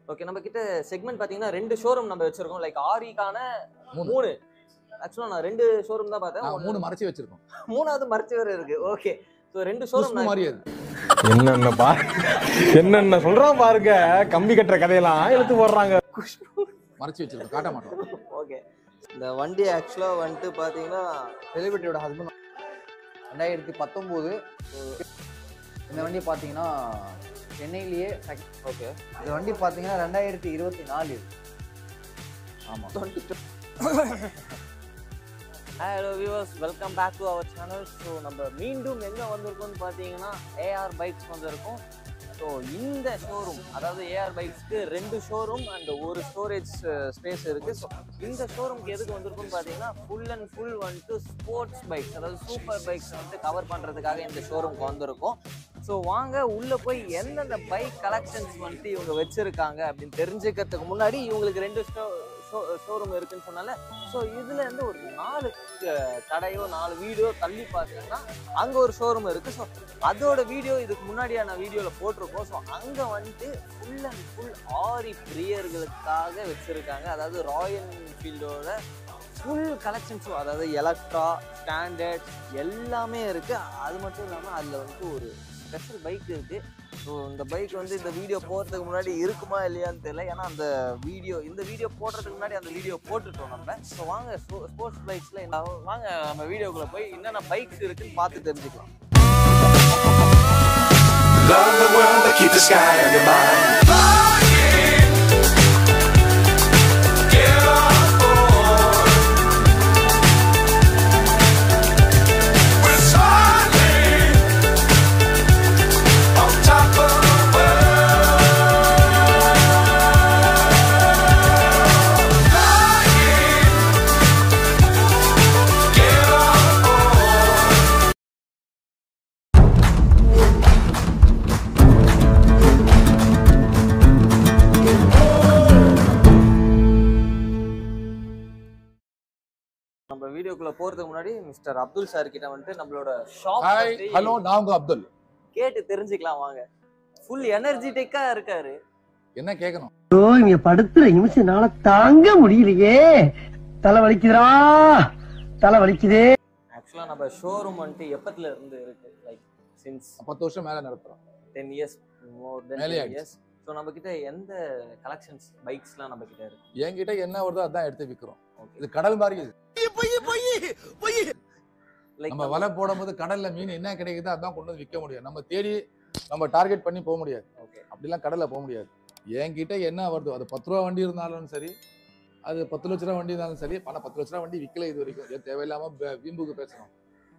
Okay நம்ம கிட்ட segment பாத்தீங்கன்னா ரெண்டு ஷோரூம் நம்ம வச்சிருக்கோம் லைக் ஆரிக்கான மூணு. மூணு ஆக்சுவலா நான் ரெண்டு ஷோரூம் தான் பார்த்தேன் நாங்க ஒண்ணு- மூணு மறைச்சு வச்சிருக்கோம் மூணாவது மறைச்சு வேற இருக்கு ஓகே ஸோ ரெண்டு ஷோரூம் குஷ்பு மாதிரி அது என்னென்ன பா என்னென்ன சொல்றான் பாருங்க கம்பி கட்டுற கதையெல்லாம் இழுத்து போடுறாங்க மறைச்சு வச்சிருக்கோம் காட்ட மாட்டோம் ஓகே இந்த வண்டி ஆக்சுவலா வந்துட்டு பாத்தீங்கன்னா செலிபிரிட்டியோட ஹஸ்பண்ட் ரெண்டாயிரத்தி பத்தொம்போது இந்த வண்டி பார்த்தீங்கன்னா சென்னையிலேயே ஓகே இந்த வண்டி பார்த்தீங்கன்னா ரெண்டாயிரத்தி இருபத்தி நாலு ஆமா hello viewers welcome back to our channel so நம்ம மீண்டும் எங்கே வந்திருக்கோம்னு பார்த்தீங்கன்னா ஏஆர் பைக்ஸ் வந்திருக்கோம் ஸோ இந்த ஷோரூம் அதாவது ஏஆர் பைக்ஸ்க்கு ரெண்டு ஷோரூம் அண்ட் ஒரு ஸ்டோரேஜ் ஸ்பேஸ் இருக்குது ஸோ இந்த ஷோரூம்க்கு எதுக்கு வந்திருக்கும்னு பார்த்தீங்கன்னா ஃபுல் அண்ட் ஃபுல் வந்துட்டு ஸ்போர்ட்ஸ் பைக்ஸ் அதாவது சூப்பர் பைக்ஸ் வந்துட்டு கவர் பண்ணுறதுக்காக இந்த ஷோரூம்க்கு வந்திருக்கோம் ஸோ வாங்க உள்ளே போய் எந்தெந்த பைக் கலெக்ஷன்ஸ் வந்துட்டு இவங்க வச்சுருக்காங்க அப்படின்னு தெரிஞ்சுக்கிறதுக்கு முன்னாடி இவங்களுக்கு ரெண்டு ஷோ ஷோரூம் இருக்குன்னு சொன்னால ஸோ இதுல இருந்து ஒரு நாலு அஹ், கடையோ நாலு வீடியோ தள்ளி பார்த்தீங்கன்னா அங்க ஒரு ஷோரூம் இருக்கு ஸோ அதோட வீடியோ இதுக்கு முன்னாடியான வீடியோல போட்டிருக்கோம் ஸோ அங்க வந்துட்டு ஃபுல் அண்ட் ஃபுல் ஆரி பிரியர்களுக்காக வச்சிருக்காங்க அதாவது ராயல் என்ஃபீல்டோட ஃபுல் கலெக்ஷன்ஸும் அதாவது எலக்ட்ரா ஸ்டாண்டர்ட் எல்லாமே இருக்கு அது மட்டும் இல்லாமல் அதில் வந்துட்டு ஒரு ஸ்பெஷல் பைக் இருக்கு ஸோ இந்த பைக் வந்து இந்த வீடியோ போடுறதுக்கு முன்னாடி இருக்குமா இல்லையான்னு தெரியல ஏன்னா அந்த வீடியோ இந்த வீடியோ போடுறதுக்கு முன்னாடி அந்த வீடியோ போட்டுட்டோம் நம்ம ஸோ வாங்க ஸ்போர்ட்ஸ் பைக்ஸ்ல வாங்க நம்ம வீடியோக்குள்ள போய் என்னென்ன பைக்ஸ் இருக்குன்னு பார்த்து தெரிஞ்சுக்கலாம் Love the world, but keep the sky on your mind. Get on board. We're soaring on top of the world. Flying. Get on board. நம்ம வீடியோக்குள்ள போறதுக்கு முன்னாடி மிஸ்டர் அப்துல் சார் கிட்ட வந்துட்டு நம்மளோட ஷாப் ஹாய் ஹலோ நான் உங்க அப்துல் கேட்டு தெரிஞ்சுக்கலாம் வாங்க ஃபுல் எனர்ஜெட்டிக்கா இருக்காரு என்ன கேட்கணும் ஐயோ இங்க படுத்துற நிமிஷம்னால தாங்க முடியலையே தலை வலிக்குதுடா தலை வலிக்குதே ஆக்சுவலா நம்ம ஷோரூம் வந்துட்டு எப்பத்துல இருந்து இருக்கு லைக் சின்ஸ் பத்து வருஷம் மேல நடத்துறோம் டென் இயர்ஸ் மோர் தென் மேலே டென் இயர்ஸ் ஸோ நம்ம கிட்ட எந்த கலெக்ஷன்ஸ் பைக்ஸ்லாம் நம்ம கிட்ட இருக்கு என்கிட்ட என்ன வருதோ அதான் எடுத்து விக்கிறோம் ஓகே இது கடல் மாதிரி இது லைக் நம்ம வலை போடும்போது கடல்ல மீன் என்ன கிடைக்குதோ அதான் கொண்டு வந்து விற்க முடியும் நம்ம தேடி நம்ம டார்கெட் பண்ணி போக முடியாது ஓகே அப்படிலாம் கடல்ல போக முடியாது என்கிட்ட என்ன வருதோ அது பத்து ரூபா வண்டி இருந்தாலும் சரி அது பத்து லட்ச ரூபா வண்டி இருந்தாலும் சரி பணம் பத்து லட்ச ரூபா வண்டி விற்கல இது வரைக்கும் ஏன் தேவையில்லாம ப- வீம்புக்கு பேசணும்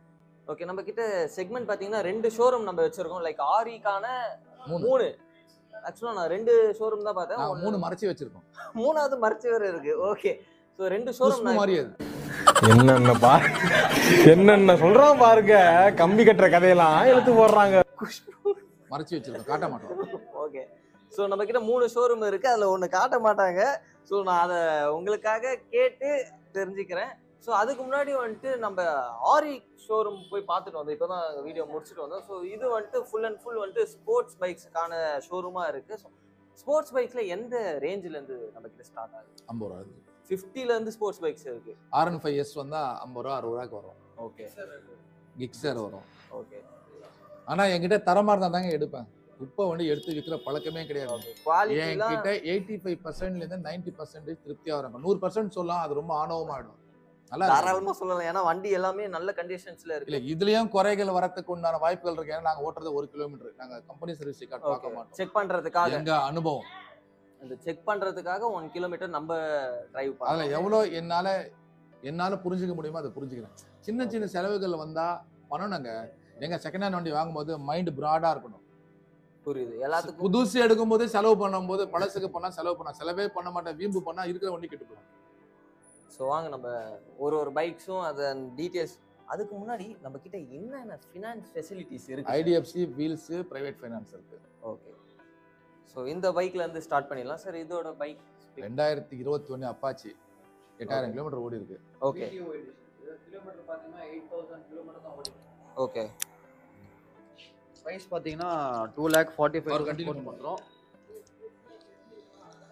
ஓகே நம்ம கிட்ட செக்மெண்ட் பாத்தீங்கன்னா ரெண்டு ஷோரூம் நம்ம வச்சிருக்கோம் லைக் ஆரிக்கான மூணு மூணு ஆக்சுவலா நான் ரெண்டு ஷோரூம் தான் பார்த்தேன் நாங்க ஒண்ணு- மூணு மறைச்சு வச்சிருக்கோம் மூணாவது மறைச்சு வேற இருக்கு ஓகே ஸோ ரெண்டு குஷ்பு ஷோரூம் மாதிரி அது என்னென்ன பா என்னென்ன சொல்றான் பாருங்க கம்பி கட்டுற கதையெல்லாம் இழுத்து போடுறாங்க மறைச்சு வச்சிருக்கோம் காட்ட மாட்டோம் ஓகே ஸோ நம்ம கிட்ட மூணு ஷோரூம் இருக்கு அதுல ஒன்று காட்ட மாட்டாங்க ஸோ நான் அதை உங்களுக்காக கேட்டு தெரிஞ்சுக்கிறேன் ஸோ அதுக்கு முன்னாடி வந்துட்டு நம்ம ஆரி ஷோரூம் போய் பார்த்துட்டு வந்தோம் இப்போ தான் வீடியோ முடிச்சுட்டு வந்தோம் ஸோ இது வந்துட்டு ஃபுல் அண்ட் ஃபுல் வந்துட்டு ஸ்போர்ட்ஸ் பைக்ஸுக்கான ஷோரூமாக இருக்கு ஸோ ஸ்போர்ட்ஸ் பைக்ஸ்ல எந்த ரேஞ்சில இருந்து நம்ம கிட்ட ஸ்டார்ட் ஆகுது ஐம்பது ரூபா இருக்கு 50 ல இருந்து ஸ்போர்ட்ஸ் பைக்ஸ் இருக்கு ஆர் ஒன் ஃபைவ் எஸ் வந்தா ஐம்பது ரூபா அறுபது ரூபாய்க்கு வரும் ஓகே கிக்ஸர் வரும் ஓகே ஆனா என்கிட்ட தரமா இருந்தா தாங்க எடுப்பேன் இப்போ வந்து எடுத்து விற்கிற பழக்கமே கிடையாது குவாலிட்டிலாம் என்கிட்ட எயிட்டி ஃபைவ் பர்சன்ட்ல இருந்து நைன்டி பர்சன்டேஜ் திருப்தியா வராங்க நூறு பர்சன்ட் சொல்லலாம் அது ரொம்ப ஆணவமாயிடும் நல்லா இருக்கு. தாராளமா சொல்லலாம் ஏன்னா வண்டி எல்லாமே நல்ல கண்டிஷன்ஸ்ல இல்ல இருக்கு இதுலயும் குறைகள் வரத்துக்கு உண்டான வாய்ப்புகள் இருக்கு ஏன்னா நாங்க ஓட்டுறது ஒரு கிலோமீட்டர் நாங்க கம்பெனி சர்வீஸ் ரெக்கார்ட் பார்க்க மாட்டோம் செக் பண்றதுக்காக எங்க அனுபவம் அந்த செக் பண்றதுக்காக ஒன் கிலோமீட்டர் நம்ம டிரைவ் அதுல பண்ணலாம் எவ்வளவு என்னால என்னால புரிஞ்சுக்க முடியுமோ அதை புரிஞ்சுக்கிறேன் சின்ன சின்ன செலவுகள் வந்தா பண்ணணுங்க எங்க செகண்ட் ஹேண்ட் வண்டி வாங்கும்போது மைண்ட் பிராடா இருக்கணும் புரியுது எல்லாத்துக்கும் புதுசு எடுக்கும்போது செலவு பண்ணும்போது பழசுக்கு பண்ணா செலவு பண்ணா செலவே பண்ண மாட்டேன் வீம்பு பண்ணா இருக்கிற வண்டி கெட்டு போயிடும் ஸோ வாங்க நம்ம ஒரு ஒரு பைக்ஸும் அதன் டீட்டெயில்ஸ் அதுக்கு முன்னாடி நம்ம கிட்ட என்னென்ன ஃபினான்ஸ் ஃபெசிலிட்டிஸ் இருக்கு ஐடிஎஃப்சி வீல்ஸ் பிரைவேட் ஃபைனான்ஸ் இருக்கு ஓகே ஸோ இந்த பைக்ல இருந்து ஸ்டார்ட் பண்ணிடலாம் சார் இதோட பைக் ரெண்டாயிரத்தி இருபத்தி ஒன்னு அப்பாச்சி எட்டாயிரம் Okay. கிலோமீட்டர் ஓடி இருக்கு ஓகே கிலோமீட்டர் பார்த்தீங்கன்னா எயிட் தௌசண்ட் கிலோமீட்டர் தான் ஓடி ஓகே ப்ரைஸ் பார்த்தீங்கன்னா டூ லேக் ஃபார்ட்டி அவர் ஃபைவ் continue கண்டினியூ பண்ணுறோம்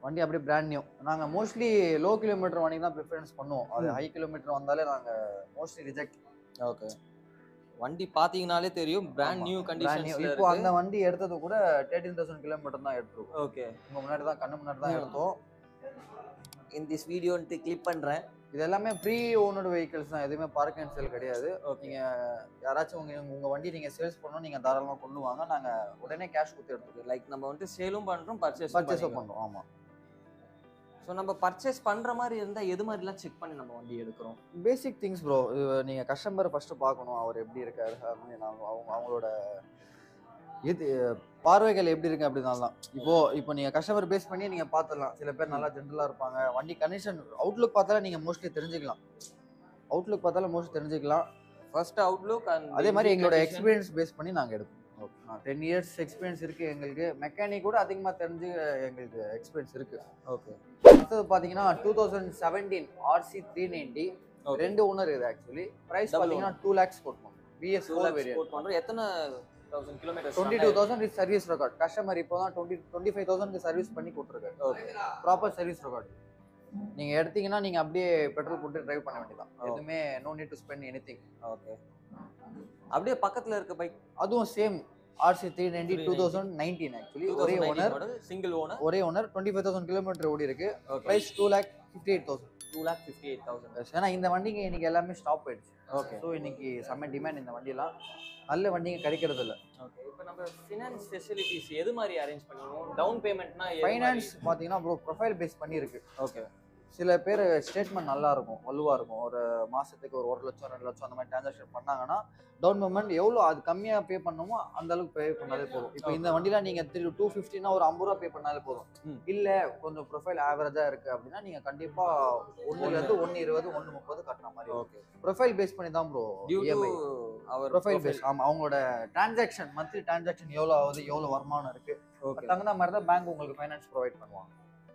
வண்டி அப்படியே பிராண்ட் நியூ நாங்கள் மோஸ்ட்லி லோ கிலோமீட்டர் வண்டி தான் ப்ரிஃபரன்ஸ் பண்ணுவோம் அது ஹை கிலோமீட்டர் வந்தாலே நாங்கள் மோஸ்ட்லி ரிஜெக்ட் ஓகே வண்டி பாத்தீங்கனாலே தெரியும் பிராண்ட் நியூ பிராண்ட் நியூ கண்டிஷன்ஸ்ல இப்போ அந்த இருக்கு வண்டி எடுத்தது கூட தேர்ட்டீன் தௌசண்ட் கிலோமீட்டர் தான் எடுத்துருக்கோம் ஓகே உங்க முன்னாடி தான் கண்ணு முன்னாடி தான் ம். எடுத்தோம் இன் திஸ் வீடியோன்ட்டு கிளிக் பண்றேன் இது எல்லாமே ப்ரீ ஓனர்டு வெஹிக்கிள்ஸ் தான் எதுவுமே பார்க் அண்ட் சேல் கிடையாது ஓகே நீங்க யாராச்சும் உங்க உங்க வண்டி நீங்க சேல்ஸ் பண்ணணும் நீங்க தாராளமா கொண்டு வாங்க நாங்க உடனே கேஷ் கொடுத்து எடுத்துக்கிறோம் லைக் நம்ம வந்துட்டு சேலும் பண்றோம் பர்ச்சேஸ் பர்ச்சேஸ் பண்றோம் ஆமா ஸோ நம்ம பர்ச்சேஸ் பண்ற மாதிரி இருந்தா எது மாதிரிலாம் செக் பண்ணி நம்ம வண்டி எடுக்கிறோம் பேசிக் திங்ஸ் ப்ரோ நீங்க கஸ்டமரை ஃபர்ஸ்ட் பார்க்கணும் அவர் எப்படி இருக்காரு அப்படின்னு அவங்க அவங்க அவங்களோட இது பார்வைகள் எப்படி இருக்கு அப்படினால தான் இப்போ இப்போ நீங்க கஸ்டமர் பேஸ் பண்ணி நீங்க பார்த்துடலாம் சில பேர் நல்லா ஜென்ரலா இருப்பாங்க வண்டி கண்டிஷன் அவுட்லுக் பார்த்தாலே நீங்க மோஸ்ட்லி தெரிஞ்சுக்கலாம் அவுட்லுக் பார்த்தாலே மோஸ்ட்லி தெரிஞ்சுக்கலாம் ஃபர்ஸ்ட் அவுட்லுக் அண்ட் அதே மாதிரி எங்களோட எக்ஸ்பீரியன்ஸ் பேஸ் பண்ணி நாங்கள் எடுப்போம் டென் இயர்ஸ் எக்ஸ்பீரியன்ஸ் இருக்கு எங்களுக்கு மெக்கானிக் கூட அதிகமாக தெரிஞ்சு எங்களுக்கு எக்ஸ்பீரியன்ஸ் இருக்கு ஓகே அடுத்தது பார்த்தீங்கன்னா two thousand seventeen RC three ninety ரெண்டு ஓனர் இது ஆக்சுவலி ப்ரைஸ் Double பார்த்தீங்கன்னா டூ லேக்ஸ் போட்டோம் பிஎஸ் ஃபோர் வேரியன்ட் போட் பண்றோம் எத்தனை thousand kilometre twenty two thousand is service record customer இப்போ தான் twenty twenty five thousand service பண்ணி கொடுத்துருக்காரு ஓகே ப்ராப்பர் சர்வீஸ் ரெக்கார்ட் நீங்கள் எடுத்தீங்கன்னா நீங்கள் அப்படியே பெட்ரோல் போட்டு டிரைவ் பண்ண வேண்டியதான் Oh. எதுவுமே no need to spend any okay அப்படியே பக்கத்துல இருக்க பைக் அதுவும் same RC three ninety two thousand nineteen actually ஒரே ஓனர் சிங்கிள் ஓனர் ஒரே owner twenty five thousand kilometre ஓடி இருக்கு okay price two lakh fifty eight thousand two lakh fifty eight thousand ஏன்னா இந்த வண்டிங்க இன்னைக்கு எல்லாமே ஸ்டாப் ஆயிடுச்சு ஓகே ஸோ இன்னைக்கு செம்ம டிமாண்ட் இந்த வண்டிலாம் நல்ல வண்டிங்க கிடைக்கிறது இல்லை ஓகே இப்போ நம்ம ஃபினான்ஸ் ஃபெசிலிட்டிஸ் எது மாதிரி அரேஞ்ச் பண்ணுவோம் டவுன் பேமெண்ட்னா ஃபைனான்ஸ் பார்த்தீங்கன்னா ப்ரோ ப்ரொஃபைல் பேஸ் பண்ணியிருக்கு ஓகே சில பேர் ஸ்டேட்மெண்ட் நல்லா இருக்கும் வலுவாக இருக்கும் ஒரு மாசத்துக்கு ஒரு ஒரு லட்சம் ரெண்டு லட்சம் அந்த மாதிரி டிரான்சாக்ஷன் பண்ணாங்கன்னா டவுன் பேமெண்ட் எவ்வளோ அது கம்மியாக பே பண்ணணுமோ அந்த அளவுக்கு பே பண்ணாலே போதும் இப்போ இந்த வண்டியில நீங்கள் த்ரீ டூ ஃபிஃப்டினா ஒரு ஐம்பது ரூபா பே பண்ணாலே போதும் ம். இல்லை கொஞ்சம் ப்ரொஃபைல் ஆவரேஜாக இருக்கு அப்படின்னா நீங்கள் கண்டிப்பாக ஒன்றுலேருந்து ஒன்று இருபது ஒன்று முப்பது கட்டுற மாதிரி ஓகே ப்ரொஃபைல் பேஸ் பண்ணி தான் ப்ரோ டியூ டு இஎம்ஐ அவர் ப்ரொஃபைல் பேஸ் ஆமாம் அவங்களோட டிரான்சாக்ஷன் மந்த்லி டிரான்சாக்ஷன் எவ்வளோ ஆகுது எவ்வளோ வருமானம் இருக்கு ஓகே தகுந்த மாதிரி தான் பேங்க் உங்களுக்கு ஃபைனான்ஸ் ப்ரொவைட் பண்ணுவாங்க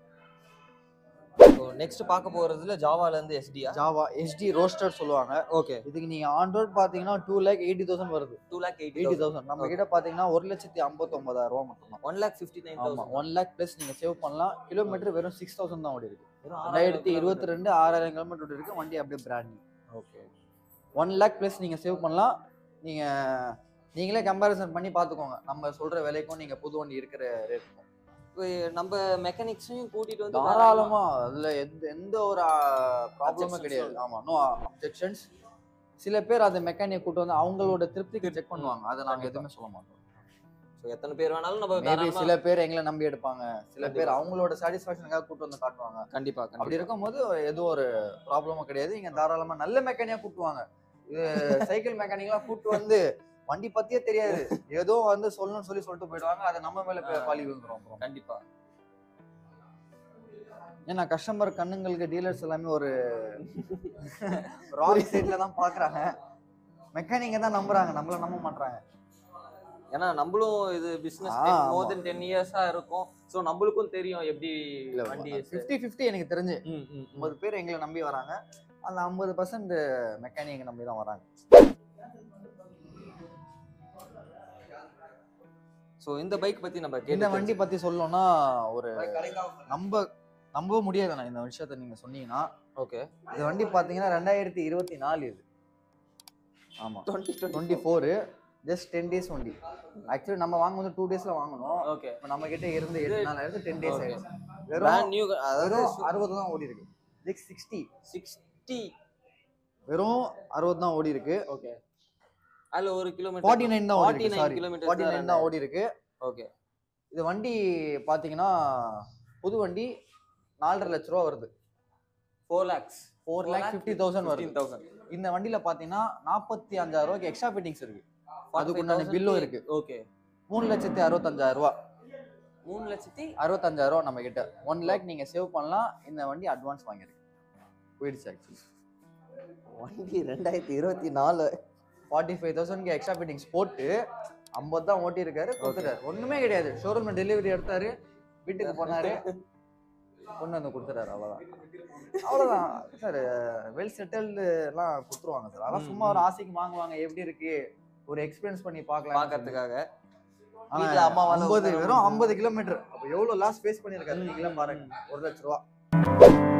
ஸோ நெக்ஸ்ட் பார்க்க போறதுல ஜாவால இருந்து எஸ்டியா ஜாவா எஸ்டி ரோஸ்டர் சொல்லுவாங்க ஓகே இதுக்கு நீங்க ஆன் ரோட் பாத்தீங்கன்னா டூ லேக் எயிட்டி தௌசண்ட் வருது two lakh eighty eighty thousand நம்ம கிட்ட பாத்தீங்கன்னா ஒரு லட்சத்தி ஐம்பத்தொன்பதாயிரம் ரூபா மட்டும் தான் ஒன் லேக் ஃபிஃப்டி நைன் ஆமா தௌசண்ட் ஒன் லேக் பிளஸ் நீங்க சேவ் பண்ணலாம் கிலோமீட்டர் வெறும் சிக்ஸ் தௌசண்ட் தான் ஓடி இருக்கு ரெண்டாயிரத்தி இருபத்தி ரெண்டு ஆறாயிரம் கிலோமீட்டர் ஓடி இருக்கு வண்டி அப்படியே brand okay one lakh plus நீங்க சேவ் பண்ணலாம் நீங்க நீங்களே கம்பேரிசன் பண்ணி பாத்துக்கோங்க நம்ம சொல்ற விலைக்கும் நீங்க புது வண்டி இருக்கிற ரேட்டுக்கும் நம்ம மெக்கானிக்ஸையும் கூட்டிட்டு வந்து தாராளமா அதுல எந்த எந்த ஒரு ப்ராப்ளமும் Objections கிடையாது இல்ல. ஆமா நோ அப்ஜெக்ஷன்ஸ் சில பேர் அந்த மெக்கானிக் கூட்டு வந்து அவங்களோட திருப்திக்கு செக் பண்ணுவாங்க அதை நாங்க கண்டிப்பா. எதுவுமே சொல்ல மாட்டோம் ஸோ எத்தனை பேர் வேணாலும் நம்ம மேபி தாராளமா- சில பேர் எங்களை நம்பி எடுப்பாங்க சில பேர் கண்டிப்பா. அவங்களோட சாட்டிஸ்ஃபேக்ஷனுக்காக கூட்டு வந்து காட்டுவாங்க கண்டிப்பா அப்படி கண்டிப்பா இருக்கும்போது எதுவும் ஒரு ப்ராப்ளமும் கிடையாது இங்க தாராளமா நல்ல மெக்கானிக்கா கூட்டுவாங்க இது சைக்கிள் மெக்கானிக்லாம் கூட்டு வந்து வண்டி பத்தியே தெரியாது ஏதோ வந்து சொல்லணும்னு சொல்லி சொல்லிட்டு போயிடுவாங்க அதை நம்ம மேல பே- பழி விழுந்துரும் அப்புறம் கண்டிப்பா ஏன்னா கஸ்டமர் கண்ணுங்களுக்கு டீலர்ஸ் எல்லாமே ஒரு ராங் சைட்ல தான் பாக்குறாங்க மெக்கானிக்க தான் நம்புறாங்க நம்மள நம்ப மாட்டாங்க ஏன்னா நம்மளும் இது பிசினஸ் ஆ, ஆமா. மோர் தென் டென் இயர்ஸா இருக்கும் ஸோ நம்மளுக்கும் தெரியும் எப்படி வண்டி ஃபிஃப்டி ஃபிஃப்டி எனக்கு தெரிஞ்சு ம், ம், ம். ஐம்பது பேர் எங்களை நம்பி வராங்க அந்த ஐம்பது பர்சன்ட் மெக்கானிக் நம்பி தான் வராங்க ஸோ இந்த பைக் பத்தி நம்ம இந்த கேட்டு வண்டி பத்தி சொல்லணும்னா ஒரு நம்ப நம்பவே முடியாதுண்ணா இந்த விஷயத்த நீங்க சொன்னீங்கன்னா ஓகே இந்த வண்டி பாத்தீங்கன்னா ரெண்டாயிரத்தி இருபத்தி நாலு இது ஆமா twenty twenty four just ten days வண்டி ஆக்சுவலி நம்ம வாங்கும்போது டூ டேஸ்ல வாங்கணும் ஓகே இப்போ நம்ம கிட்ட இருந்து எட்டு நாள் ஆயிடுச்சு டென் டேஸ் Okay. ஆயிடுச்சு பிராண்ட் வெறும் நியூ அதாவது வெறும் அறுபது தான் ஓடி இருக்கு சிக்ஸ் சிக்ஸ்டி சிக்ஸ்டி வெறும் அறுபது தான் ஓடி இருக்கு ஓகே அதுல ஒரு கிலோமீட்டர் ஃபார்ட்டி நைன் தான் ஓடி ஃபார்ட்டி இருக்கு nine sorry kilometre forty nine தான் ஓடி இருக்கு ஓகே இது வண்டி பாத்தீங்கன்னா புது வண்டி நாலரை லட்ச ரூபா வருது four lakhs four lakh fifty thousand வருது தௌசண்ட் இந்த வண்டியில பாத்தீங்கன்னா நாற்பத்தி அஞ்சாயிரம் ரூபாய்க்கு எக்ஸ்ட்ரா ஃபிட்டிங்ஸ் இருக்கு அதுக்கு உண்டான பில்லும் இருக்கு ஓகே மூணு லட்சத்தி அறுபத்தஞ்சாயிரம் ரூபா மூணு லட்சத்தி அறுபத்தஞ்சாயிரம் ரூபா நம்ம கிட்ட ஒன் லேக் நீங்க சேவ் பண்ணலாம் இந்த வண்டி அட்வான்ஸ் வாங்கியிருக்கு போயிடுச்சு ஆக்சுவலி வண்டி ரெண்டாயிரத்தி இருபத்தி நாலு ஃபார்ட்டி ஃபைவ் தௌசண்ட்க்கு எக்ஸ்ட்ரா ஃபிட்டிங்ஸ் போட்டு ஐம்பது தான் ஓட்டி இருக்காரு கொடுத்துட்டாரு ஒண்ணுமே கிடையாது ஷோரூம்ல டெலிவரி எடுத்தாரு வீட்டுக்கு போனாரு கொண்டு வந்து கொடுத்துட்டாரு அவ்வளவுதான் அவ்வளவுதான் சார் வெல் செட்டில்டு எல்லாம் கொடுத்துருவாங்க சார் அதெல்லாம் சும்மா ஒரு ஆசைக்கு வாங்குவாங்க எப்படி இருக்கு ஒரு எக்ஸ்பீரியன்ஸ் பண்ணி பார்க்கலாம் பாக்கிறதுக்காக ஆனா வீட்ல அம்மாவால ஐம்பது உட்கார வெறும் முடியாது. ஐம்பது கிலோமீட்டர் அப்ப எவ்வளவு லாஸ் ஃபேஸ் பண்ணிருக்காரு நீங்களே பாருங்க ஒரு லட்ச ரூபா